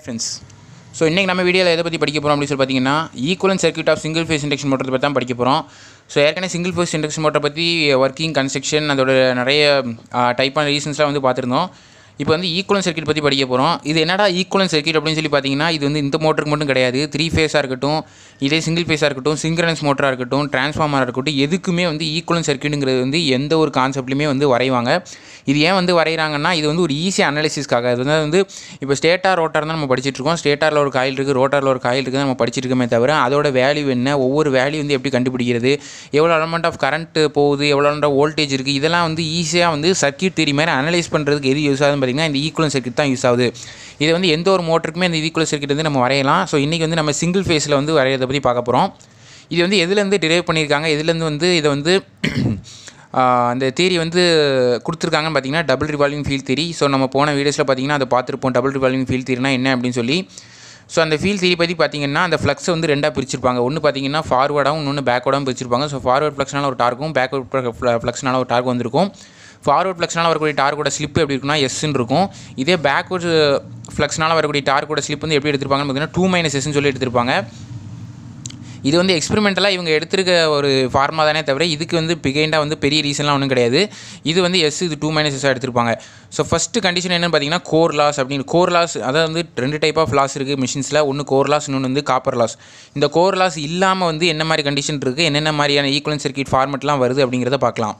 friends so இன்றைக்கி நம்ம வீடியோவில் எதை பற்றி படிக்க போகிறோம் அப்படின்னு சொல்லி பார்த்தீங்கன்னா equivalent circuit of single phase induction motor பற்றி தான் படிக்க போகிறோம் ஸோ ஏற்கனவே சிங்கிள் ஃபேஸ் இண்டக்ஷன் மோட்டர் பற்றி ஒர்க்கிங் கன்ஸ்ட்ரக்ஷன் அதோட நிறைய டைப்பான ரீசன்ஸ்லாம் வந்து பார்த்துருந்தோம் இப்போ வந்து ஈக்குவலன் சர்க்யூட் பற்றி படிக்க போகிறோம் இது என்னடா ஈக்குவலன் சர்க்யூட் அப்படின்னு சொல்லி பார்த்தீங்கன்னா இது வந்து இந்த மோட்டருக்கு மட்டும் கிடையாது த்ரீ ஃபேஸாக இருக்கட்டும் இதே சிங்கிள் ஃபேஸாக இருக்கட்டும் சிங்க்ரனஸ் மோட்டராக இருக்கட்டும் டிரான்ஸ்ஃபார்மராக இருக்கட்டும் எதுக்குமே வந்து ஈக்குவலன் சர்க்யூட்டுங்கிறது வந்து எந்த ஒரு கான்செப்ட்லையுமே வந்து வரைவாங்க இது ஏன் வந்து வரைகிறாங்கன்னா இது வந்து ஒரு ஈஸி அனாலிசிஸ்க்காக அது வந்து வந்து இப்போ ஸ்டேட்டார் ரோட்டார் தான் நம்ம படிச்சுட்டு இருக்கோம் ஸ்டேட்டாரில் ஒரு காயில் இருக்குது ரோட்டாரில் ஒரு காயில் இருக்குது நம்ம படிச்சுட்டு இருக்கோமே தவிர அதோட வேல்யூ என்ன ஒவ்வொரு வேல்யூ வந்து எப்படி கண்டுபிடிக்கிறது எவ்வளோ எலமெண்ட் ஆஃப் கரண்ட் போகுது எவ்வளோ எலமெண்ட் வோல்டேஜ் இருக்குது இதெல்லாம் வந்து ஈஸியாக வந்து சர்க்யூட் தியரி மாதிரி அனலைஸ் பண்ணுறதுக்கு எது யூஸ் ஆகுதுன்னு பார்த்தீங்கன்னா இந்த ஈக்குவலன் சர்க்யூட் தான் யூஸ் ஆகுது இது வந்து எந்த ஒரு மோட்டருக்குமே அந்த ஈக்குவல் சர்க்யூட் வந்து நம்ம வரையலாம் ஸோ இன்றைக்கி வந்து நம்ம சிங்கிள் ஃபேஸில் வந்து வரையறதை பற்றி பார்க்க போகிறோம் இது வந்து எதுலேருந்து டிரைவ் பண்ணியிருக்காங்க எதுலேருந்து வந்து இதை வந்து ஆஹ் அந்த தியரி வந்து கொடுத்துருக்காங்கன்னு பார்த்தீங்கன்னா double revolving field theory so நம்ம போன வீடியோஸில் பார்த்தீங்கன்னா அதை பார்த்துருப்போம் டபுள் ரிவால்விங் ஃபீல் தியரினா என்ன அப்படின்னு சொல்லி ஸோ அந்த ஃபீல் தியரி பற்றி பார்த்தீங்கன்னா அந்த ஃப்ளக்ஸை வந்து ரெண்டாக பிரிச்சிருப்பாங்க ஒன்று பார்த்தீங்கன்னா ஃபார்வர்டாகவும் இன்னொன்று பேக்வர்டாகவும் பிரிச்சிருப்பாங்க ஸோ ஃபார்வர்ட் ஃப்ளக்ஸ்னால ஒரு டார்க்கும் பேக்வர்ட் ஃப்ளக்ஸ்னால ஒரு டார்க் வந்திருக்கும் ஃபார்வர்ட் ஃப்ளக்ஸ்னால் வரக்கூடிய டார்க்கோட ஸ்லிப் எப்படி இருக்குன்னா எஸ்ன்னு இருக்கும் இதே பேக்வர்ட் ஃப்ளக்ஸ்னால் வரக்கூடிய டார்க்கோட ஸ்லிப் வந்து எப்படி எடுத்திருப்பாங்கன்னு பார்த்தீங்கன்னா டூ மைனஸ் எஸ்ன்னு சொல்லி எடுத்திருப்பாங்க இது வந்து எக்ஸ்பெரிமெண்டலாக இவங்க எடுத்திருக்க ஒரு ஃபார்மா தானே தவிர இதுக்கு வந்து பிகைண்டாக வந்து பெரிய ரீசன்லாம் ஒன்றும் கிடையாது இது வந்து எஸ் இது டூ மைனஸ் எஸ்ஸாக எடுத்திருப்பாங்க ஸோ ஃபஸ்ட்டு கண்டிஷன் என்னென்னு பார்த்தீங்கன்னா கோர் லாஸ் அப்படின்னு கோர் லாஸ் அதாவது வந்து ரெண்டு டைப் ஆஃப் லாஸ் இருக்குது மிஷின்ஸில் ஒன்று கோர் லாஸ் இன்னொன்று வந்து காப்பர் லாஸ் இந்த கோர் லாஸ் இல்லாமல் வந்து என்ன மாதிரி கண்டிஷன் இருக்குது என்னென்ன மாதிரியான ஈக்குவலன் சர்க்கியூட் ஃபார்மெட்லாம் வருது அப்படிங்கிறத பார்க்கலாம்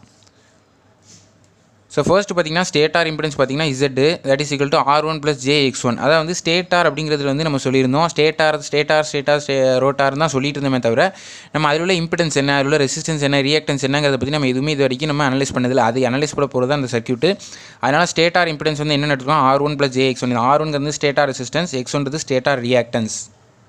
ஸோ ஃபர்ஸ்ட் பார்த்தீங்கன்னா ஸ்டேட்டார் இம்பிடன்ஸ் பார்த்தீங்கன்னா Z that is equal to R one plus J X one அதாவது வந்து ஸ்டேட்டார் அப்படிங்கிறதுல வந்து நம்ம சொல்லியிருந்தோம் ஸ்டேட்டார் ஸ்டேட்டார் ஸ்டேட்டார் ஸ்டே ரோட்டார் தான் சொல்லிட்டு இருந்தோமே தவிர நம்ம அதில் உள்ள இம்பிடன்ஸ் என்ன அதில் உள்ள ரெசிஸ்டன்ஸ் என்ன ரியாக்டன்ஸ் என்னங்கிறத பற்றி நம்ம எதுவுமே இது வரைக்கும் நம்ம அனலைஸ் பண்ணதில்லை அது அனலைஸ் பண்ண போகிறது அந்த சர்க்யூட் அதனால் ஸ்டேட்டார் இம்பிடன்ஸ் வந்து என்ன எடுத்துக்கோம் R one plus J X one R ஒன்ங்கிறது ஸ்டேட்டார் ரெசிஸ்டன்ஸ் எக்ஸ் ஒன்றது ஸ்டேட்டார் ரியாக்டன்ஸ்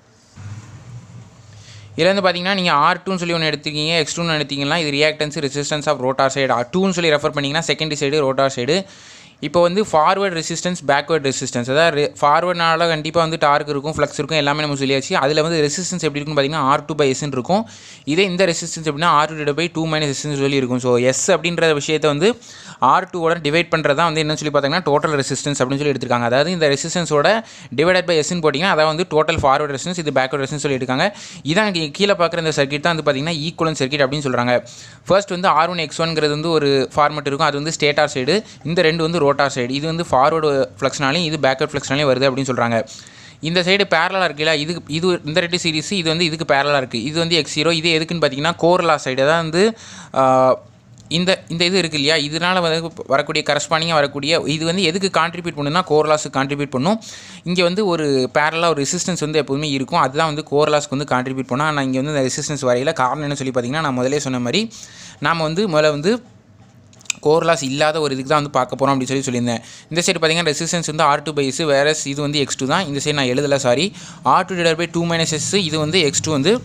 இதில் வந்து பார்த்தீங்கன்னா நீங்கள் ஆர் டூன்னு சொல்லி ஒன்று எடுத்துக்கிங்க எக்ஸ் டூன்னு எடுத்தீங்கன்னா இது reactance resistance of rotor side R டூன்னு சொல்லி ரெஃபர் பண்ணிங்கன்னா செகண்டரி சைடு ரோட்டார் சைடு இப்போ வந்து ஃபார்வர்ட் ரெசிஸ்டன்ஸ் பேக்வர்ட் ரெசிஸ்டன்ஸ் அதாவது ஃபார்வர்ட்னால கண்டிப்பாக வந்து டார்க் இருக்கும் ஃப்ளக்ஸ் இருக்கும் எல்லாமே நம்ம சொல்லியாச்சு அதில் வந்து ரெசிஸ்டன்ஸ் எப்படி இருக்குன்னு பார்த்தீங்கன்னா ஆர் டூ பை எஸ்ன்னு இருக்கும் இதே இந்த ரெசிஸ்டன்ஸ் எப்படின்னா R two by two minus எஸ்ன்னு சொல்லி இருக்கும் ஸோ எஸ் அப்படின்ற விஷயத்தை வந்து ஆர் டூவோட டிவைட் பண்ணுறது தான் வந்து என்ன சொல்லி பார்த்தீங்கன்னா டோட்டல் ரெசிஸ்டன்ஸ் அப்படின்னு சொல்லி எடுத்திருக்காங்க அதாவது இந்த ரெசிஸ்டன்ஸோட டிவைடட் பை எஸ்ன்னு போட்டிங்கன்னா அதாவது வந்து டோட்டல் ஃபார்வர்ட் ரெசிஸ்டன்ஸ் இது பேக்வர்ட் ரெசிஸ்டன்ஸ் சொல்லி எடுக்காங்க இதான் கீ- கீழே பார்க்குற இந்த சர்க்கிட் தான் வந்து பார்த்தீங்கன்னா ஈக்குவலன் சர்க்கிட் அப்படின்னு சொல்கிறாங்க ஃபர்ஸ்ட் வந்து ஆர் ஒன் எக்ஸ் ஒன்ங்கிறது வந்து ஒரு ஃபார்மெட் இருக்கும் அது வந்து ஸ்டேட்டார் சைடு இந்த ரெண்டு வந்து ரோட்டார் சைடு இது வந்து ஃபார்வர்டு ஃப்ளக்ஸ்னாலையும் இது பேக்வர்ட் ஃப்ளக்ஸ்னாலையும் வருது அப்படின்னு சொல்கிறாங்க இந்த சைடு பேரலாக இருக்குல்ல இது இது இந்த ரெண்டு சீரிஸ் இது வந்து இதுக்கு பேரலாக இருக்குது இது வந்து எக்ஸ் ஜீரோ இது எதுக்குன்னு பார்த்தீங்கன்னா கோர்லா சைடு அதாவது வந்து ஆஹ், இந்த இந்த இது இருக்கு இல்லையா இதனால் வந்து வரக்கூடிய கரஸ்பாண்டிங்காக வரக்கூடிய இது வந்து எதுக்கு கான்ட்ரிபியூட் பண்ணுன்னா கோர்லாஸுக்கு கான்ட்ரிபியூட் பண்ணும் இங்கே வந்து ஒரு பேரலாக ஒரு ரெசிஸ்டன்ஸ் வந்து எப்போதுமே இருக்கும் அதுதான் வந்து கோர்லாஸ்க்கு வந்து கான்ட்ரிபியூட் பண்ணும் ஆனால் இங்கே வந்து இந்த ரெசிஸ்டன்ஸ் வரையில காரணம் என்ன சொல்லி பார்த்தீங்கன்னா நான் முதலே சொன்ன மாதிரி நாம் வந்து முதல்ல வந்து கோர் லாஸ் இல்லாத ஒரு இதுக்கு தான் வந்து பார்க்க போகிறோம் அப்படின்னு சொல்லி சொல்லியிருந்தேன் இந்த சைடு பார்த்தீங்கன்னா ரெசிஸ்டன்ஸ் வந்து ஆர் டூ பை எஸ் வேற இது வந்து எக்ஸ் டூ தான் இந்த சைடு நான் எழுதலை sorry R two divide by two minus S இது வந்து எக்ஸ் டூ வந்து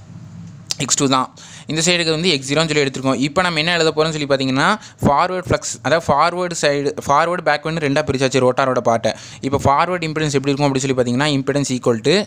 எக்ஸ் டூ தான் இந்த சைடுக்கு வந்து எக்ஸ் ஜீரோன்னு சொல்லி எடுத்துருக்கோம் இப்போ நம்ம என்ன எழுத போகிறோம்னு சொல்லி பார்த்தீங்கன்னா ஃபார்வர்ட் ஃப்ளக்ஸ் அதாவது ஃபார்வர்டு சைடு ஃபார்வர்டு பேக்வர்டு ரெண்டாக பிரிச்சாச்சு ரோட்டாரோட பார்ட்டை இப்போ ஃபார்வர்ட் இம்பிடன்ஸ் எப்படி இருக்கும் அப்படின்னு சொல்லி பார்த்தீங்கன்னா impedance equal to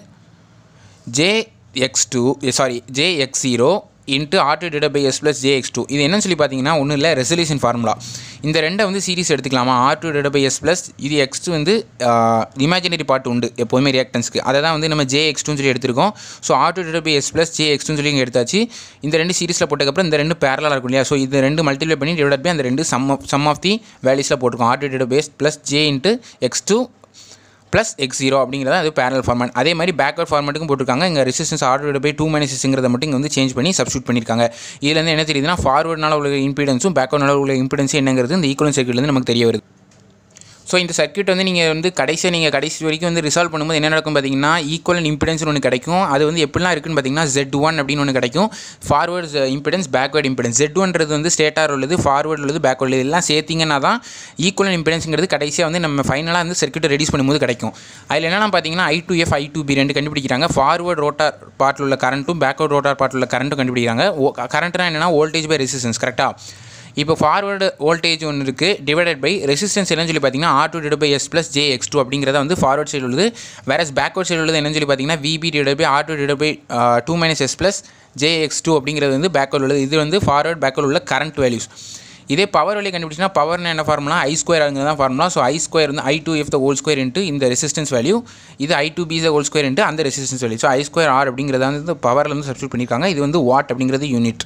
J X two sorry J X zero into R two divide by S plus J X two இது என்னன்னு சொல்லி பார்த்தீங்கன்னா ஒன்றும் இல்லை ரெசல்யூஷன் ஃபார்முலா இந்த ரெண்டை வந்து சீரிஸ் எடுத்துக்கலாமா R two divide by S plus இது எக்ஸ் டூ வந்து இமேஜினரி பார்ட் உண்டு எப்போதுமே ரியாக்டன்ஸ்க்கு அதை தான் வந்து நம்ம ஜே எக்ஸ் டூன்னு சொல்லி எடுத்திருக்கோம் so R two divide by S plus J X டூன்னு சொல்லி இங்கே எடுத்தாச்சு இந்த ரெண்டு சீரிஸில் போட்டதுக்கப்புறம் இந்த ரெண்டு பேரலாக இருக்கும் இல்லையா ஸோ இந்த ரெண்டு மல்டிப்ளை பண்ணி டிவைட் பை அந்த ரெண்டு சம் சம் ஆஃப் தி வேல்யூஸில் போட்டிருக்கோம் R two divide by S plus J into X two plus X zero அப்படிங்கிறத அது பேரல் ஃபார்மேட் அதே மாதிரி பேக்வர்ட் ஃபார்மேட்டுக்கும் போட்டிருக்காங்க இங்கே ரெசிஸ்டன்ஸ் ஆர்டர் பை டூ மைனஸுங்கிறத மட்டும் இங்கே வந்து சேஞ்ச் பண்ணி சப்ஸ்டியூட் பண்ணியிருக்காங்க இதுலேருந்து என்ன தெரியுதுன்னா ஃபார்வர்ட்னால உள்ள இம்பிடன்ஸும் பேக்வர்ட்னால உள்ள இம்பிடன்ஸும் என்னங்கிறது இந்த ஈக்குவலன் சர்க்கியூட்லேருந்து நமக்கு தெரிய வருது ஸோ இந்த சர்க்யூட் வந்து நீங்கள் வந்து கடைசியாக நீங்கள் கடைசி வரைக்கும் வந்து ரிசால்வ் பண்ணும்போது என்ன நடக்கும் பார்த்தீங்கன்னா ஈக்குவல் இம்பிடன்ஸ்னு ஒன்று கிடைக்கும் அது வந்து எப்படிலாம் இருக்குன்னு பார்த்தீங்கன்னா ஜெட் ஒன் அப்படின்னு ஒன்று கிடைக்கும் forward impedance backward impedance Z ஒன்றது வந்து ஸ்டேட்டார் உள்ளது ஃபார்வர்ட் உள்ளது பேக்வர்ட் உள்ளது எல்லாம் சேர்த்திங்கன்னா தான் ஈக்குவல் இம்பிடன்ஸுங்கிறது கடைசியாக வந்து நம்ம ஃபைனலாக வந்து சர்க்யூட்டை ரெடியூஸ் பண்ணும்போது கிடைக்கும் அதில் என்னென்னா பார்த்தீங்கன்னா I two F I two B ரெண்டு கண்டுபிடிக்கிறாங்க ஃபார்வர்ட் ரோட்டார் பார்ட்டில் உள்ள கரண்ட்டும் பேக்வர்ட் ரோட்டார் பார்ட்டில் உள்ள கரண்ட்டும் கண்டுபிடிக்கிறாங்க கரண்ட்னா என்னென்னா வோல்டேஜ் பை ரெசிஸ்டன்ஸ் கரெக்டாக இப்போ ஃபார்வர்டு வோல்டேஜ் ஒன்று இருக்குது டிவைடட் பை ரெசிஸ்டன்ஸ் என்னன்னு சொல்லி பார்த்தீங்கன்னா R two divide by S plus J X two அப்படிங்கிறத வந்து ஃபார்வர்ட் சைடு உள்ளது வேற பேக்வர்ட் சைடு உள்ளது என்னன்னு சொல்லி பார்த்தீங்கன்னா VB divide by R two divide by two minus S plus J X two அப்படிங்கிறது வந்து பேக்வர்ட் உள்ளது இது வந்து ஃபார்வர்ட் பேக்வர்ட் உள்ள கரண்ட் வேல்யூஸ் இதே பவர் வேல்யூ கண்டுபிடிச்சினா பவர்னு என்ன ஃபார்முலா ஐ ஸ்கொயர் அங்கே தான் ஃபார்முலா ஸோ ஐ ஸ்கொயர் வந்து I two F the whole square into இந்த ரெசிஸ்டன்ஸ் வேல்யூ இது I two B the whole square into அந்த resistance value so I square R அப்படிங்கிறத வந்து பவரில் வந்து சப்ஸ்டியூட் பண்ணியிருக்காங்க இது வந்து வாட் அப்படிங்கிறது யூனிட்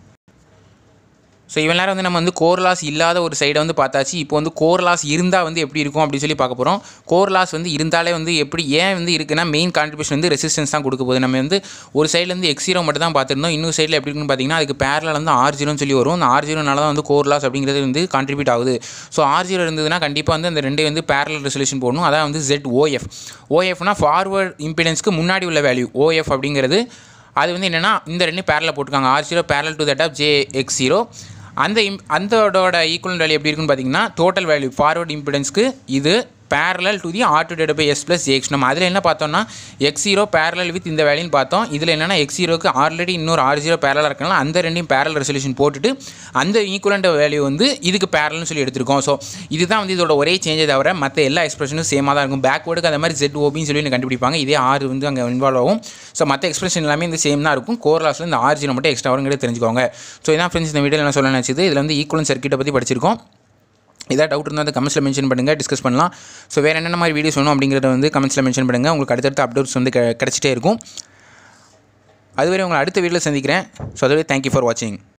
ஸோ இவன் நேரம் வந்து நம்ம வந்து கோர் லாஸ் இல்லாத ஒரு சைடை வந்து பார்த்தாச்சு இப்போ வந்து கோர் லாஸ் இருந்தால் வந்து எப்படி இருக்கும் அப்படின்னு சொல்லி பார்க்க போகிறோம் கோர் லாஸ் வந்து இருந்தாலே வந்து எப்படி ஏன் வந்து இருக்குன்னா மெயின் கான்ட்ரிபியூஷன் வந்து ரெசிஸ்டன்ஸ் தான் கொடுக்க போகுது நம்ம வந்து ஒரு சைட்லேருந்து எக்ஸ் ஜீரோ மட்டும் தான் பார்த்துருந்தோம் இன்னொரு சைடில் எப்படி இருக்குன்னு பார்த்தீங்கன்னா அதுக்கு பேரலில் வந்து ஆர் ஜீரோன்னு சொல்லி வரும் அந்த ஆர் ஜீரோனால தான் வந்து கோர் லாஸ் அப்படிங்கிறது வந்து கான்ட்ரிபியூட் ஆகுது ஸோ ஆர் ஜீரோ இருந்ததுன்னா கண்டிப்பாக வந்து அந்த ரெண்டே வந்து பேரல் ரெசல்யூஷன் போடணும் அதான் வந்து ஜெட் ஓஎஃப் ஓஎஃப்னா ஃபார்வர்ட் இம்பிடன்ஸ்க்கு முன்னாடி உள்ள வேல்யூ ஓஎஃப் அப்படிங்கிறது அது வந்து என்னென்னா இந்த ரெண்டு பேரலில் போட்டிருக்காங்க R zero parallel to that of J X zero அந்த இம் அந்தோட ஈக்குவல் வேல்யூ எப்படி இருக்குன்னு பார்த்தீங்கன்னா டோட்டல் வேல்யூ ஃபார்வர்ட் இம்பிடன்ஸ்க்கு இது parallel to the R two date by S plus X நம்ம அதில் என்ன பார்த்தோம்னா எக்ஸ் ஜீரோ பேரலல் வித் இந்த வேல்யூன்னு பார்த்தோம் இதில் என்னென்னா எக்ஸ் ஜீரோக்கு ஆல்ரெடி இன்னொரு ஆர் ஜீரோ பேரலாக இருக்கனால அந்த ரெண்டையும் பேரல் ரெசல்யூஷன் போட்டுட்டு அந்த ஈக்குவலண்ட் வேல்யூ வந்து இதுக்கு பேரல்னு சொல்லி எடுத்திருக்கோம் ஸோ இதுதான் வந்து இதோட ஒரே சேஞ்சை தவிர மற்ற எல்லா எக்ஸ்பிரஷனும் சேமாக தான் இருக்கும் பேக்வேர்டுக்கு அந்த மாதிரி ஜெட் ஓபின்னு சொல்லி கண்டுபிடிப்பாங்க இதே ஆர் வந்து அங்கே இன்வால்வ் ஆகும் ஸோ மற்ற எக்ஸ்பிரஷன் எல்லாமே இந்த சேம் தான் இருக்கும் கோர் லாஸில் இந்த ஆர் ஜீரோ மட்டும் எக்ஸ்ட்ரா வருங்கிறது தெரிஞ்சுக்கோங்க ஸோ இதான் ஃப்ரெண்ட்ஸ் இந்த வீடியோவில் என்ன சொல்ல நினச்சது இதில் வந்து ஈக்குவலன் சர்க்கிட்டை பற்றி படிச்சிருக்கோம் ஏதாவது டவுட் இருந்தால் அந்த கமெண்ட்ஸில் மென்ஷன் பண்ணுங்கள் டிஸ்கஸ் பண்ணலாம் ஸோ வேறு என்னென்ன மாதிரி வீடியோஸ் வேணும் அப்படிங்கிறத வந்து கமெண்ட்ஸில் மென்ஷன் பண்ணுங்கள் உங்களுக்கு அடுத்தடுத்த அப்டேட்ஸ் வந்து கெ- கிடச்சிட்டே இருக்கும் அதுவரை உங்களை அடுத்த வீடியோவில் சந்திக்கிறேன் ஸோ அதுவரை தேங்க்யூ ஃபார் வாட்சிங்